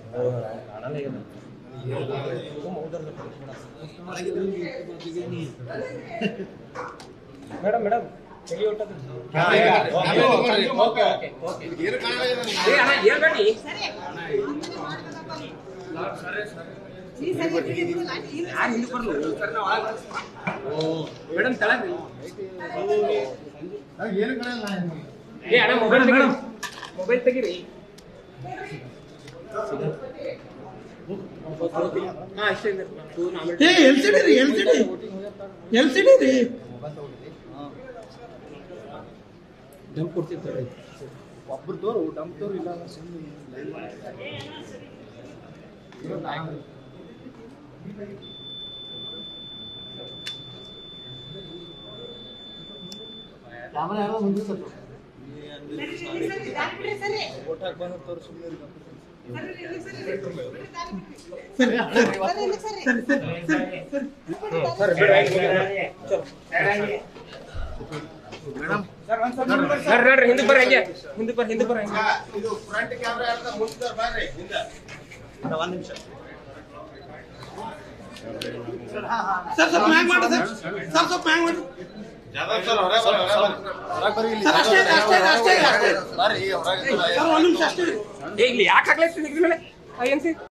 Madam madam ತೆಗಿ ಹೊಟ್ಟದ್ದು. ಏ ಅಣ್ಣ ಹೇಳ್ಬೇಡಿ ಯಾರು ಹಿಂದೆ ಬರ್ಲು ಸರ್ ನಾವು ಒಳಗೆ ಮೇಡಮ್ ತಳಗ್ರಿ ಏ ಅಣ್ಣ ಮೊಬೈಲ್ ತೆಗಿ ಮೊಬೈಲ್ ತೆಗಿರಿ ಹಾ ಇಷ್ಟ ಇದೆ ಫೋನ್ ಆಮೇಲೆ ಏ ಎಲ್ ಸಿ ಡಿ ರೀ L C D L C D ರೀ ಡಂಪ್ ಕೊಡ್ತಿರ್ತಾರೆ ಒಬ್ಬರದವ್ರು ಡಂಪ್ದವ್ರು ಇಲ್ಲ ಸುಮ್ಮನೆ ಕ್ಯಾಮರಾ ಎಲ್ಲ ಮುಂದೆ ಸ್ವಲ್ಪ ಓಟ್ ಹಾಕಿ ಬಂದವ್ರು ಸುಮ್ಮನೆ ಸರಿ ಸರಿ ಸರಿ ಸರಿ ಸರ್ ಸರ್ ನೋಡ್ರಿ ಹಿಂದಕ್ಕೆ ಬರ್ರಿ ಹಂಗೆ ಹಿಂದಕ್ಕೆ ಬರ್ರಿ ಹಿಂದಕ್ಕೆ ಬರ್ರಿ ಹಂಗೆ ಇದು ಫ್ರಂಟ್ ಕ್ಯಾಮ್ರಾ ಎಲ್ಲ ಮುಂದೆ ಬರ್ರಿ ಹಿಂದೆ ಒಂದು ನಿಮಿಷ ಸರ್ ಸ್ವಲ್ಪ ಮ್ಯಾಗ್ ಮಾಡಿ ಸರ್ ಸರ್ ಸ್ವಲ್ಪ ಮ್ಯಾಗ್ ಮಾಡಿ ಜಾಧವ್ ಸರ್ ಹೊರಗೆ ಬರ್ರಿ ಹೊರಗೆ ಬರ್ರಿ ಹೊರಗೆ ಬರ್ರಿ ಇಲ್ಲಿ ಸರ್ ಅಷ್ಟೇ ಇದೆ, ಅಷ್ಟೇ ಇದೆ, ಅಷ್ಟೇ ಇದೆ, ಅಷ್ಟೇ ಇದೆ. ಬರ್ರಿ ಹೊರಗೆ ಸರ್ ಒಂದ್ ನಿಮಿಷ ಅಷ್ಟೇ ಇದೆ. ಏ ಇಲ್ಲಿ ಯಾಕೆ ಹಾಕ್ಲೈತಿ ಮೇಲೆ ಏನ್ಸಿ